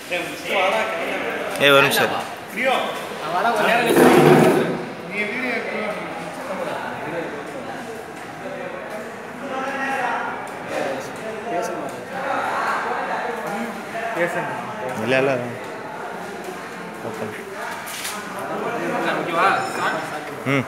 ஏய் ஒரு நிமிஷம் இரு. இல்லை இல்லை ஓப்பன் ம்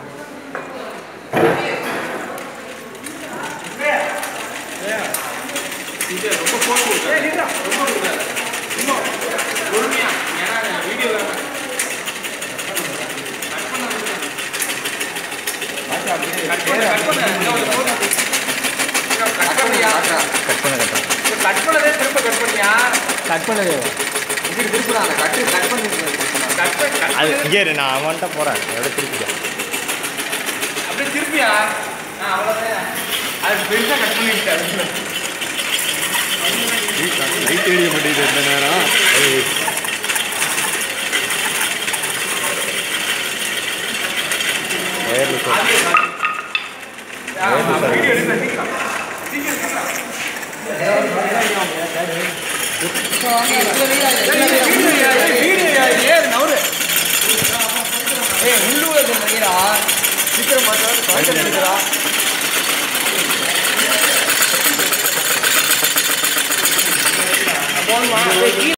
கட் பண்ண கட் கட் பண்ணதே இதுக்கு திருப்புறாங்க கட்டு கட் பண்ணி அது இங்கே இரு, நான் அவன்கிட்ட போகிறேன் எவ்வளோ திருப்பிக்க அப்படியே திருப்பியா நான் அவ்வளோதான் அது பெருசாக கட் பண்ணிட்டேன் லைட் எரிய மாட்டேங்குது இந்த நேரம் ஏழு சார் வீடியோ எடுக்க சீக்கிரம் சீக்கிரம் சீக்கிரம் வீடியோ ஏது நவரு ஏய் உள்ளூர் நகைரா சீக்கிரம் மாட்டா போகணுமா